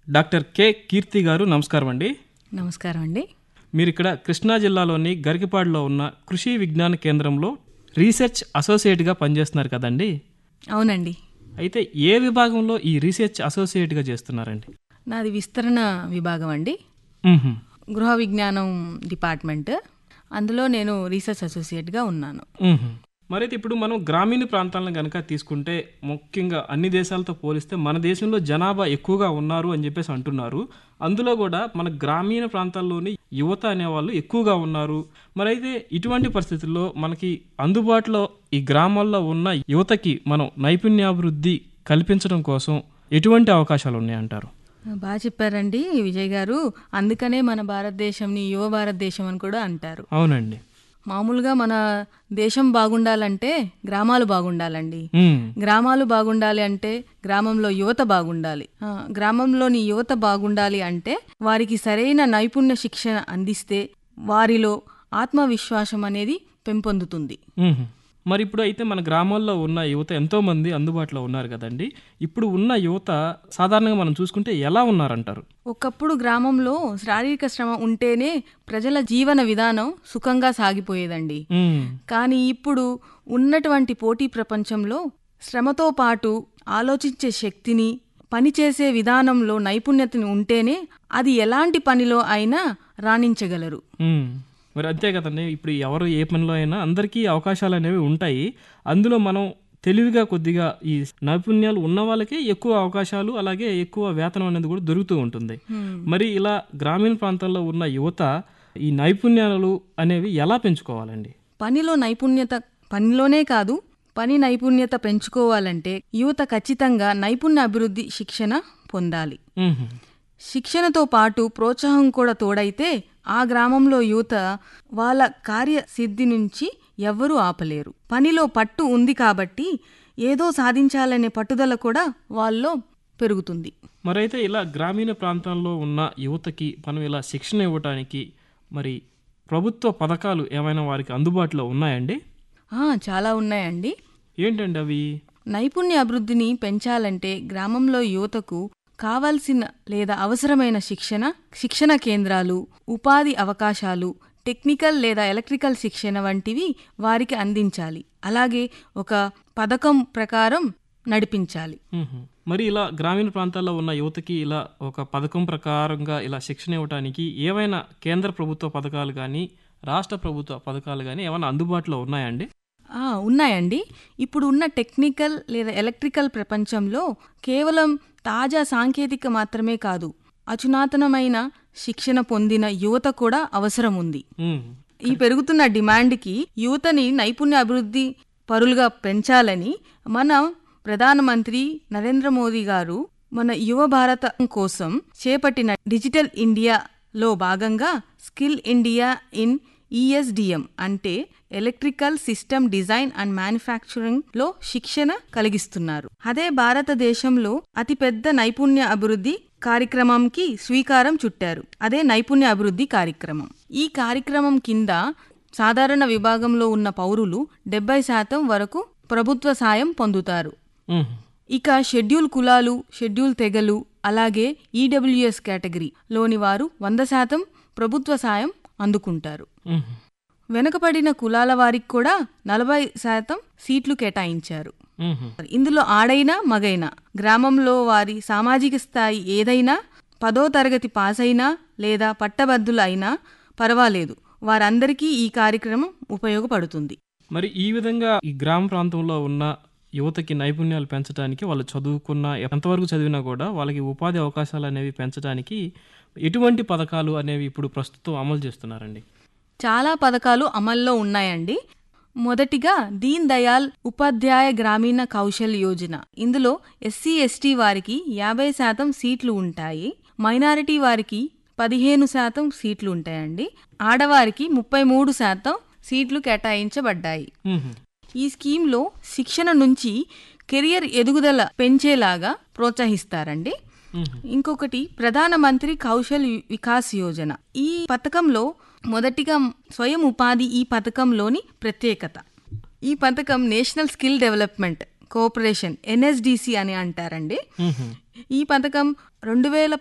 Doctor K కీర్తి గారు నమస్కారం అండి నమస్కారం అండి మీరు ఇక్కడ కృష్ణా జిల్లాలోని గరికిపాడులో ఉన్న కృషి విజ్ఞాన కేంద్రంలో రీసెర్చ్ అసోసియేట్గా పనిచేస్తున్నారు కదండి అవునండి అయితే ఏ విభాగంలో ఈ రీసెర్చ్ అసోసియేట్గా చేస్తున్నారండి నాది విస్తరణ విభాగం అండి మ్మ్హ. గృహ విజ్ఞానం డిపార్ట్మెంట్ అందులో నేను రీసెర్చ్ అసోసియేట్గా ఉన్నాను మ్మ్హ. మరైతే ఇప్పుడు మనం గ్రామీణ ప్రాంతాలను కనుక తీసుకుంటే ముఖ్యంగా అన్ని దేశాలతో పోలిస్తే మన దేశంలో జనాభా ఎక్కువగా ఉన్నారు అని చెప్పేసి అంటున్నారు అందులో కూడా మన గ్రామీణ ప్రాంతాల్లోని యువత అనేవాళ్ళు ఎక్కువగా ఉన్నారు మరైతే ఇటువంటి పరిస్థితుల్లో మనకి అందుబాటులో ఈ గ్రామాల్లో ఉన్న యువతకి మనం నైపుణ్యాభివృద్ధి కల్పించడం కోసం ఎటువంటి అవకాశాలు ఉన్నాయంటారు బాగా చెప్పారండి విజయ్ గారు అందుకనే మన భారతదేశంని యువ భారతదేశం అని కూడా అంటారు అవునండి మామూలుగా మన దేశం బాగుండాలంటే గ్రామాలు బాగుండాలండి మ్మ్. గ్రామాలు బాగుండాలి అంటే గ్రామంలో యువత బాగుండాలి ఆ, గ్రామంలోని యువత బాగుండాలి అంటే వారికి సరైన నైపుణ్య శిక్షణ అందిస్తే వారిలో ఆత్మవిశ్వాసం అనేది పెంపొందుతుంది మ్మ్. మరి ఇప్పుడు అయితే మన గ్రామాల్లో ఉన్న యువత ఎంతో మంది అందుబాటులో ఉన్నారు కదండి ఇప్పుడు ఉన్న యువత సాధారణంగా మనం చూసుకుంటే ఎలా ఉన్నారంటారు ఒకప్పుడు గ్రామంలో శారీరక శ్రమ ఉంటేనే ప్రజల జీవన విధానం సుఖంగా సాగిపోయేదండి మ్మ్. కానీ ఇప్పుడు ఉన్నటువంటి పోటీ ప్రపంచంలో శ్రమతో పాటు ఆలోచించే శక్తిని పనిచేసే విధానంలో నైపుణ్యతని ఉంటేనే అది ఎలాంటి పనిలో అయినా రాణించగలరు మ్మ్. మరి అంతే కదండి ఇప్పుడు ఎవరు ఏ పనిలో అయినా అందరికీ అవకాశాలు అనేవి ఉంటాయి అందులో మనం తెలివిగా కొద్దిగా ఈ నైపుణ్యాలు ఉన్న వాళ్ళకే ఎక్కువ అవకాశాలు అలాగే ఎక్కువ వేతనం అనేది కూడా దొరుకుతూ ఉంటుంది మరి ఇలా గ్రామీణ ప్రాంతాల్లో ఉన్న యువత ఈ నైపుణ్యాలు అనేవి ఎలా పెంచుకోవాలండి పనిలో నైపుణ్యత పనిలోనే కాదు పని నైపుణ్యత పెంచుకోవాలంటే యువత ఖచ్చితంగా నైపుణ్య అభివృద్ధి శిక్షణ పొందాలి మ్మ్. శిక్షణతో పాటు ప్రోత్సాహం కూడా తోడైతే ఆ గ్రామంలో యువత వాళ్ళ కార్యసిద్ధి నుంచి ఎవ్వరూ ఆపలేరు పనిలో పట్టు ఉంది కాబట్టి ఏదో సాధించాలనే పట్టుదల కూడా వాళ్ళలో పెరుగుతుంది మరైతే ఇలా గ్రామీణ ప్రాంతాల్లో ఉన్న యువతకి మనం ఇలా శిక్షణ ఇవ్వటానికి మరి ప్రభుత్వ పథకాలు ఏమైనా వారికి అందుబాటులో ఉన్నాయండి ఆ, చాలా ఉన్నాయండి ఏంటండి అవి నైపుణ్య అభివృద్ధిని పెంచాలంటే గ్రామంలో యువతకు కావాల్సిన లేదా అవసరమైన శిక్షణ శిక్షణ కేంద్రాలు ఉపాధి అవకాశాలు టెక్నికల్ లేదా ఎలక్ట్రికల్ శిక్షణ వంటివి వారికి అందించాలి అలాగే ఒక పథకం ప్రకారం నడిపించాలి మ్మ్. మరి ఇలా గ్రామీణ ప్రాంతాల్లో ఉన్న యువతకి ఇలా ఒక పథకం ప్రకారంగా ఇలా శిక్షణ ఇవ్వడానికి ఏవైనా కేంద్ర ప్రభుత్వ పథకాలు కానీ రాష్ట్ర ప్రభుత్వ పథకాలు కానీ ఏమైనా అందుబాటులో ఉన్నాయండి ఆ, ఉన్నాయండి ఇప్పుడు ఉన్న టెక్నికల్ లేదా ఎలక్ట్రికల్ ప్రపంచంలో కేవలం తాజా సాంకేతిక మాత్రమే కాదు అచునాతనమైన శిక్షణ పొందిన యువత కూడా అవసరం ఉంది మ్మ్. ఈ పెరుగుతున్న డిమాండ్కి యువతని నైపుణ్య అభివృద్ధి పరులుగా పెంచాలని మన ప్రధానమంత్రి నరేంద్ర మోదీ గారు మన యువ భారతం కోసం చేపట్టిన డిజిటల్ ఇండియాలో భాగంగా స్కిల్ ఇండియా ఇన్ ఈఎస్డిఎం అంటే electrical system design and manufacturing లో శిక్షణ కలిగిస్తున్నారు అదే భారతదేశంలో అతిపెద్ద నైపుణ్య అభివృద్ధి కార్యక్రమంకి స్వీకారం చుట్టారు అదే నైపుణ్య అభివృద్ధి కార్యక్రమం ఈ కార్యక్రమం కింద సాధారణ విభాగంలో ఉన్న పౌరులు డెబ్బై శాతం వరకు ప్రభుత్వ సాయం పొందుతారు మ్మ్. ఇక షెడ్యూల్ కులాలు షెడ్యూల్ తెగలు అలాగే ఈడబ్ల్యూఎస్ కేటగిరీ లోని వారు వంద శాతం ప్రభుత్వ సాయం అందుకుంటారు మ్మ్. వెనుకబడిన కులాల వారికి కూడా నలభై శాతం సీట్లు కేటాయించారు మ్మ్. ఇందులో ఆడైనా మగైనా గ్రామంలో వారి సామాజిక స్థాయి ఏదైనా పదో తరగతి పాస్ అయినా లేదా పట్టభద్రులు అయినా పర్వాలేదు వారందరికీ ఈ కార్యక్రమం ఉపయోగపడుతుంది మరి ఈ విధంగా ఈ గ్రామ ప్రాంతంలో ఉన్న యువతకి నైపుణ్యాలు పెంచడానికి వాళ్ళు చదువుకున్న ఎంతవరకు చదివినా కూడా వాళ్ళకి ఉపాధి అవకాశాలు అనేవి పెంచడానికి ఎటువంటి పథకాలు అనేవి ఇప్పుడు ప్రస్తుతం అమలు చేస్తున్నారండి చాలా పథకాలు అమల్లో ఉన్నాయండి మొదటిగా దీన్ దయాల్ ఉపాధ్యాయ గ్రామీణ కౌశల్ యోజన ఇందులో ఎస్సీ ఎస్టీ వారికి యాభై శాతం సీట్లు ఉంటాయి మైనారిటీ వారికి పదిహేను శాతం సీట్లు ఉంటాయండి ఆడవారికి ముప్పై మూడు శాతం సీట్లు కేటాయించబడ్డాయి మ్మ్. ఈ స్కీమ్లో శిక్షణ నుంచి కెరియర్ ఎదుగుదల పెంచేలాగా ప్రోత్సహిస్తారండి మ్మ్. ఇంకొకటి ప్రధానమంత్రి కౌశల్ వికాస్ యోజన ఈ పథకంలో మొదటిగా స్వయం ఉపాధి ఈ పథకంలోని ప్రత్యేకత ఈ పథకం national skill development cooperation NSDC అని అంటారండి మ్మ్. ఈ పథకం రెండు వేల